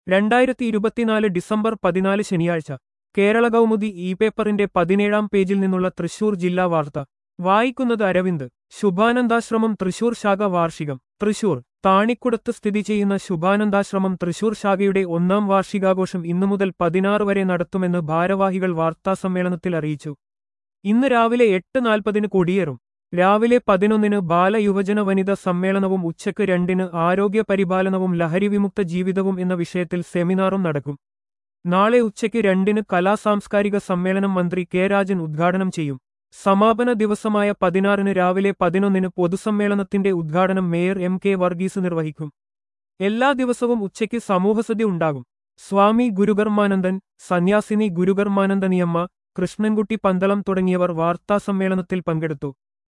രണ്ടായിരത്തി ഇരുപത്തിനാല് ഡിസംബർ പതിനാല് ശനിയാഴ്ച കേരള കൗമുദി ഇ പേപ്പറിന്റെ പതിനേഴാം പേജിൽ നിന്നുള്ള തൃശൂർ ജില്ലാ വാർത്ത വായിക്കുന്നത് അരവിന്ദ് ശുഭാനന്ദാശ്രമം തൃശൂർ ശാഖ വാർഷികം തൃശൂർ താണിക്കുടത്ത് സ്ഥിതി ചെയ്യുന്ന ശുഭാനന്ദാശ്രമം തൃശൂർ ശാഖയുടെ ഒന്നാം വാർഷികാഘോഷം ഇന്നു മുതൽ പതിനാറ് വരെ നടത്തുമെന്ന് ഭാരവാഹികൾ വാർത്താസമ്മേളനത്തിൽ അറിയിച്ചു ഇന്ന് രാവിലെ എട്ട് നാൽപ്പതിന് കൊടിയേറും രാവിലെ പതിനൊന്നിന് ബാലയുവജന വനിത സമ്മേളനവും ഉച്ചയ്ക്ക് രണ്ടിന് ആരോഗ്യ പരിപാലനവും ലഹരിവിമുക്ത ജീവിതവും എന്ന വിഷയത്തിൽ സെമിനാറും നടക്കും നാളെ ഉച്ചയ്ക്ക് രണ്ടിന് കലാസാംസ്കാരിക സമ്മേളനം മന്ത്രി കെ രാജൻ ഉദ്ഘാടനം ചെയ്യും സമാപന ദിവസമായ പതിനാറിന് രാവിലെ പതിനൊന്നിന് പൊതുസമ്മേളനത്തിന്റെ ഉദ്ഘാടനം മേയർ എം കെ വർഗീസ് നിർവഹിക്കും എല്ലാ ദിവസവും ഉച്ചയ്ക്ക് സമൂഹസദ്യ ഉണ്ടാകും സ്വാമി ഗുരുകർമാനന്ദൻ സന്യാസിനി ഗുരുകർമാനന്ദനിയമ്മ കൃഷ്ണൻകുട്ടി പന്തളം തുടങ്ങിയവർ വാർത്താസമ്മേളനത്തിൽ പങ്കെടുത്തു